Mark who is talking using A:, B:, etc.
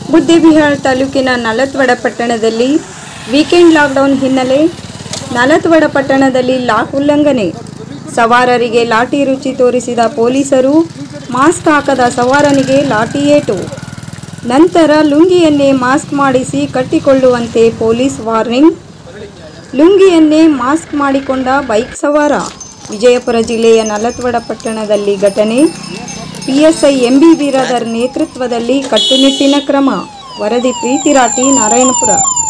A: ಬುದ್ಧಿವಿಹಾರ್ ತಾಲೂಕಿನ ನಲತ್ವಡ ಪಟ್ಟಣದಲ್ಲಿ weekend lockdown ಹಿನ್ನೆಲೆ ನಲತ್ವಡ ಪಟ್ಟಣದಲ್ಲಿ ಲಾಕ್ ಉಲ್ಲಂಘನೆ ಸವಾರರಿಗೆ ಲಾಠಿ ರುಚಿ ತೋರಿಸಿದ ಪೊಲೀಸರು ಮಾಸ್ಕ್ ಹಾಕದ ಸವಾರನಿಗೆ ಲಾಠಿ ಏಟು ನಂತರ ಲುಂಗಿಯನ್ನೇ ಮಾಸ್ಕ್ ಮಾಡಿಸಿ ಕಟ್ಟಿಕೊಳ್ಳುವಂತೆ ಪೊಲೀಸ್ ವಾರ್ನಿಂಗ್ ಲುಂಗಿಯನ್ನೇ ಮಾಸ್ಕ್ ಮಾಡಿಕೊಂಡ ಬೈಕ್ ಸವಾರ ವಿಜಯಪುರ ಜಿಲ್ಲೆಯ ನಲತ್ವಡ ಪಟ್ಟಣದಲ್ಲಿ ಘಟನೆ ಪಿಎಸ್ಐ ಎಂಬಿ ಬಿರಾದರ್ ನೇತೃತ್ವದಲ್ಲಿ ಕಟ್ಟುನಿಟ್ಟಿನ ಕ್ರಮ ವರದಿ ಪ್ರೀತಿ ರಾಟಿ ನಾರಾಯಣಪುರ